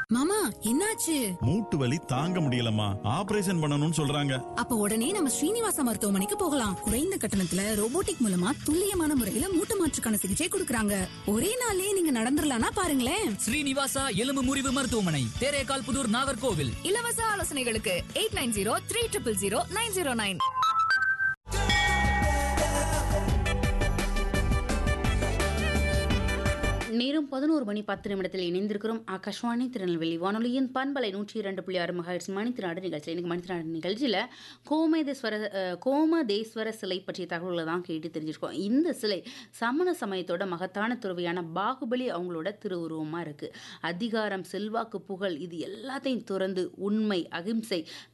மாமா என்னாச்சு மூட்டு வலி தாங்க முடியலம்மா ஆபரேஷன் பண்ணணும்னு சொல்றாங்க அப்ப உடனே நம்ம ஸ்ரீனிவாசா மருத்துவமனைக்கு போகலாம் குறைந்த கட்டணத்துல ரோபோட்டிக் மூலமா துல்லியமான முறையில மூட்டு மாற்றுக்கான சிகிச்சை கொடுக்கறாங்க ஒரே நாள்லயே நீங்க நடந்துடலாம்னா பாருங்களேன் ஸ்ரீனிவாசா எலும்பு முறிவு மருத்துவமனை தேரேகால் புதூர் நாகர்கோவில் இலவச ஆலோசனைகளுக்கு eight nine zero three triple zero nine zero nine நேரம் பதினோரு மணி பத்து நிமிடத்தில் இணைந்திருக்கிறோம் ஆகாஷ்வாணி திருநெல்வேலி வானொலியின் பண்பலை நூற்றி இரண்டு புள்ளி ஆறு மகாட்சி மணித்திராடு நிகழ்ச்சி இன்னைக்கு மணித்திராடு நிகழ்ச்சியில் கோமேதேஸ்வர அஹ், கோமதேஸ்வர சிலை பற்றிய தகவல்களை தான் கேட்டு தெரிஞ்சிருக்கோம் இந்த சிலை சமண சமயத்தோட மகத்தான துறவியான பாகுபலி அவங்களோட திருவுருவமாக இருக்குது அதிகாரம் செல்வாக்கு புகழ் இது எல்லாத்தையும் துறந்து உண்மை அகிம்சை